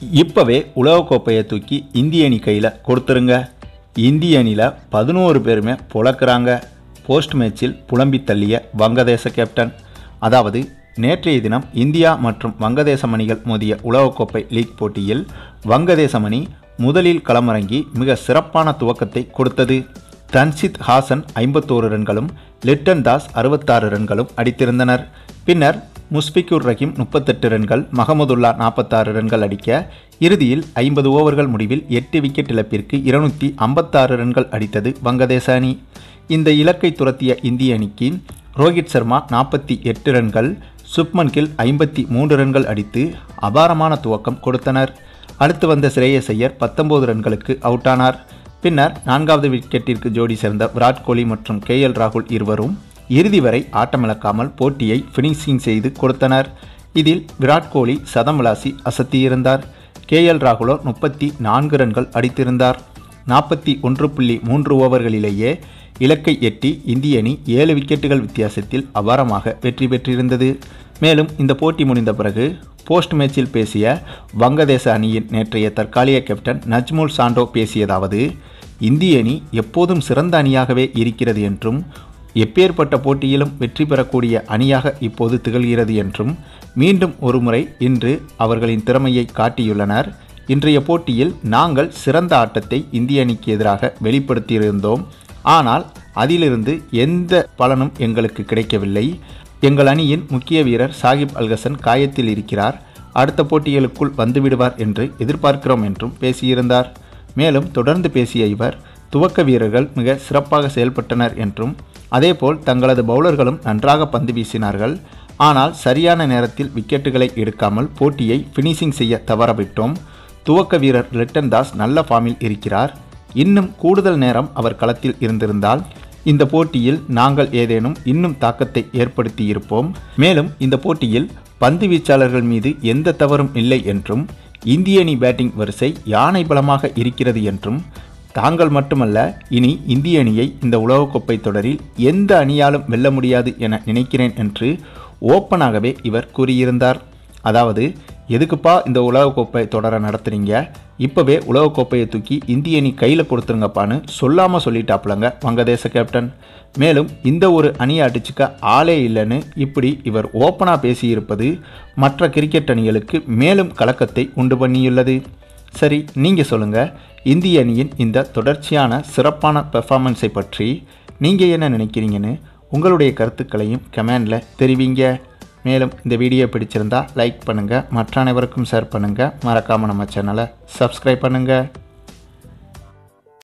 இப்போவே உலகக்கோப்பையை தூக்கி இந்திய அணி கையில் கொடுத்துருங்க இந்திய அணியில் பதினோரு பேருமே புழக்கிறாங்க போஸ்ட் மேட்சில் புலம்பி தள்ளிய வங்கதேச கேப்டன் அதாவது நேற்றைய தினம் இந்தியா மற்றும் வங்கதேசம் அணிகள் மோதிய உலகக்கோப்பை லீக் போட்டியில் வங்கதேசம் அணி முதலில் களமிறங்கி மிக சிறப்பான துவக்கத்தை கொடுத்தது தன்சித் ஹாசன் ஐம்பத்தோரு ரன்களும் லிட்டன் தாஸ் அறுபத்தாறு ரன்களும் அடித்திருந்தனர் பின்னர் முஸ்பிகுர் ரஹீம் முப்பத்தெட்டு ரன்கள் மஹமுதுல்லா நாற்பத்தாறு ரன்கள் அடிக்க இறுதியில் ஐம்பது ஓவர்கள் முடிவில் எட்டு விக்கெட் இழப்பிற்கு இருநூற்றி ஐம்பத்தாறு ரன்கள் அடித்தது வங்கதேச அணி இந்த இலக்கை துரத்திய இந்திய அணிக்கு ரோஹித் சர்மா நாற்பத்தி எட்டு ரன்கள் சுப்மன் கில் ஐம்பத்தி மூன்று ரன்கள் அடித்து அபாரமான துவக்கம் கொடுத்தனர் அடுத்து வந்த ஸ்ரேயஸ் ஐயர் பத்தொன்பது ரன்களுக்கு அவுட் ஆனார் பின்னர் நான்காவது விக்கெட்டிற்கு ஜோடி சேர்ந்த விராட் கோலி மற்றும் கே எல் ராகுல் இருவரும் இறுதி வரை ஆட்டமிழக்காமல் போட்டியை ஃபினிஷிங் செய்து கொடுத்தனர் இதில் விராட் கோலி சதம் விளாசி அசத்தியிருந்தார் கே எல் ராகுலோ முப்பத்தி நான்கு ரன்கள் அடித்திருந்தார் நாற்பத்தி ஒன்று புள்ளி மூன்று ஓவர்களிலேயே இலக்கை எட்டி இந்திய அணி ஏழு விக்கெட்டுகள் வித்தியாசத்தில் அபாரமாக வெற்றி பெற்றிருந்தது மேலும் இந்த போட்டி முடிந்த பிறகு போஸ்ட் மேட்சில் பேசிய வங்கதேச அணியின் நேற்றைய தற்காலிக கேப்டன் நஜ்முல் சாண்டோ பேசியதாவது இந்திய அணி எப்போதும் சிறந்த அணியாகவே இருக்கிறது என்றும் எப்பேற்பட்ட போட்டியிலும் வெற்றி பெறக்கூடிய அணியாக இப்போது திகழ்கிறது என்றும் மீண்டும் ஒருமுறை இன்று அவர்களின் திறமையை காட்டியுள்ளனர் இன்றைய போட்டியில் நாங்கள் சிறந்த ஆட்டத்தை இந்திய அணிக்கு எதிராக வெளிப்படுத்தியிருந்தோம் ஆனால் அதிலிருந்து எந்த பலனும் எங்களுக்கு கிடைக்கவில்லை எங்கள் அணியின் முக்கிய வீரர் சாகிப் அல்கசன் காயத்தில் இருக்கிறார் அடுத்த போட்டிகளுக்குள் வந்துவிடுவார் என்று எதிர்பார்க்கிறோம் என்றும் பேசியிருந்தார் மேலும் தொடர்ந்து பேசிய இவர் துவக்க வீரர்கள் மிக சிறப்பாக செயல்பட்டனர் என்றும் அதேபோல் தங்களது பவுலர்களும் நன்றாக பந்து வீசினார்கள் ஆனால் சரியான நேரத்தில் விக்கெட்டுகளை எடுக்காமல் போட்டியை ஃபினிஷிங் செய்ய தவறவிட்டோம் துவக்க வீரர் லிட்டன் தாஸ் நல்ல ஃபார்மில் இருக்கிறார் இன்னும் கூடுதல் நேரம் அவர் களத்தில் இருந்திருந்தால் இந்த போட்டியில் நாங்கள் ஏதேனும் இன்னும் தாக்கத்தை ஏற்படுத்தி இருப்போம் மேலும் இந்த போட்டியில் பந்து வீச்சாளர்கள் மீது எந்த தவறும் இல்லை என்றும் இந்திய அணி பேட்டிங் வரிசை யானை பலமாக இருக்கிறது என்றும் தாங்கள் மட்டுமல்ல இனி இந்திய அணியை இந்த உலகக்கோப்பை தொடரில் எந்த அணியாலும் வெல்ல முடியாது என நினைக்கிறேன் என்று ஓப்பனாகவே இவர் கூறியிருந்தார் அதாவது எதுக்குப்பா இந்த உலகக்கோப்பை தொடரை நடத்துறீங்க இப்போவே உலகக்கோப்பையை தூக்கி இந்திய அணி கையில் கொடுத்துருங்கப்பான்னு சொல்லாமல் சொல்லிட்டாப்புலங்க வங்கதேச கேப்டன் மேலும் இந்த ஒரு அணியை அடிச்சுக்க ஆளே இல்லைன்னு இப்படி இவர் ஓப்பனாக பேசியிருப்பது மற்ற கிரிக்கெட் அணிகளுக்கு மேலும் கலக்கத்தை உண்டு பண்ணியுள்ளது சரி நீங்கள் சொல்லுங்கள் இந்திய அணியின் இந்த தொடர்ச்சியான சிறப்பான பெர்ஃபார்மன்ஸை பற்றி நீங்கள் என்ன நினைக்கிறீங்கன்னு உங்களுடைய கருத்துக்களையும் கமெண்டில் தெரிவிங்க மேலும் இந்த வீடியோ பிடிச்சிருந்தா லைக் பண்ணுங்கள் மற்ற அனைவருக்கும் ஷேர் பண்ணுங்கள் மறக்காமல் நம்ம சேனலை சப்ஸ்கிரைப் பண்ணுங்கள்